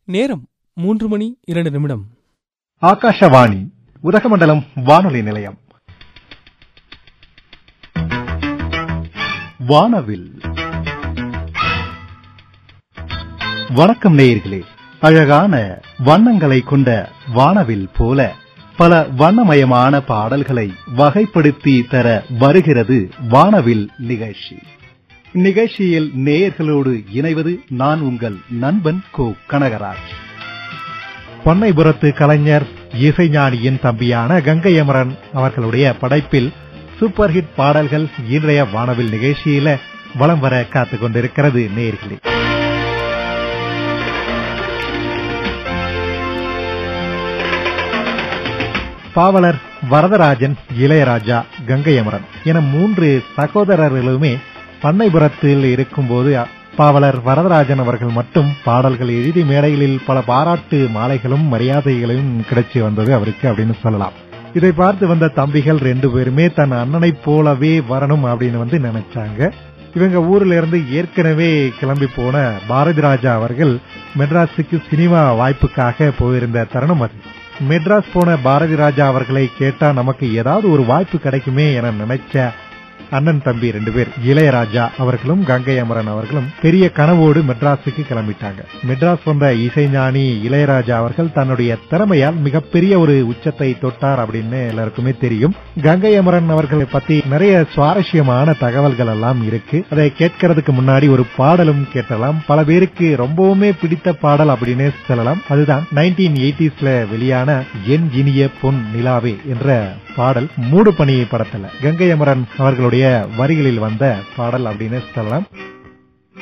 நேரம் மூன்று மணி இரண்டு நிமிடம் ஆகாஷவாணி உதகமண்டலம் வானொலி நிலையம் வானவில் வணக்கம் நேயர்களே அழகான வண்ணங்களை கொண்ட வானவில் போல பல வண்ணமயமான பாடல்களை வகைப்படுத்தி தர வருகிறது வானவில் நிகழ்ச்சி நிகழ்ச்சியில் நேயர்களோடு இணைவது நான் உங்கள் நண்பன் கோ கனகராஜ் பொன்னைபுரத்து கலைஞர் இசைஞானியின் தம்பியான கங்கை அமரன் அவர்களுடைய படைப்பில் சூப்பர் ஹிட் பாடல்கள் இன்றைய வானவில் நிகழ்ச்சியில வலம் வர காத்துக் கொண்டிருக்கிறது நேர்களே பாவலர் வரதராஜன் இளையராஜா கங்கை அமரன் என மூன்று சகோதரர்களுமே பண்ணைபுரத்தில் இருக்கும்போது பாவலர் வரதராஜன் அவர்கள் மட்டும் பாடல்கள் எழுதி மேடைகளில் பல பாராட்டு மாலைகளும் மரியாதைகளும் கிடைச்சி வந்தது அவருக்கு அப்படின்னு சொல்லலாம் இதை பார்த்து வந்த தம்பிகள் ரெண்டு பேருமே தன் அண்ணனைப் போலவே வரணும் அப்படின்னு வந்து நினைச்சாங்க இவங்க ஊர்ல இருந்து ஏற்கனவே கிளம்பி போன பாரதி ராஜா அவர்கள் மெட்ராஸுக்கு சினிமா வாய்ப்புக்காக போயிருந்த தருணம் அது மெட்ராஸ் போன பாரதி ராஜா அவர்களை கேட்டா நமக்கு ஏதாவது ஒரு வாய்ப்பு கிடைக்குமே என நினைச்ச அண்ணன் தம்பி ரெண்டு பேர் இளையராஜா அவர்களும் கங்கை அமரன் அவர்களும் பெரிய கனவோடு மெட்ராஸுக்கு கிளம்பிட்டாங்க மெட்ராஸ் வந்த இசைஞானி இளையராஜா அவர்கள் தன்னுடைய திறமையால் மிகப்பெரிய ஒரு உச்சத்தை தொட்டார் அப்படின்னு எல்லாருக்குமே தெரியும் கங்கை அமரன் அவர்களை பத்தி நிறைய சுவாரஸ்யமான தகவல்கள் எல்லாம் இருக்கு அதை கேட்கறதுக்கு முன்னாடி ஒரு பாடலும் கேட்டலாம் பல பேருக்கு ரொம்பவுமே பிடித்த பாடல் அப்படின்னு சொல்லலாம் அதுதான் நைன்டீன் எயிட்டிஸ்ல வெளியான என் இனிய பொன் நிலாவே என்ற பாடல் மூடு பணி படத்துல கங்கை அமரன் அவர்களுடைய வரிகளில் வந்த பாடல் அப்படின்னு சொல்லலாம்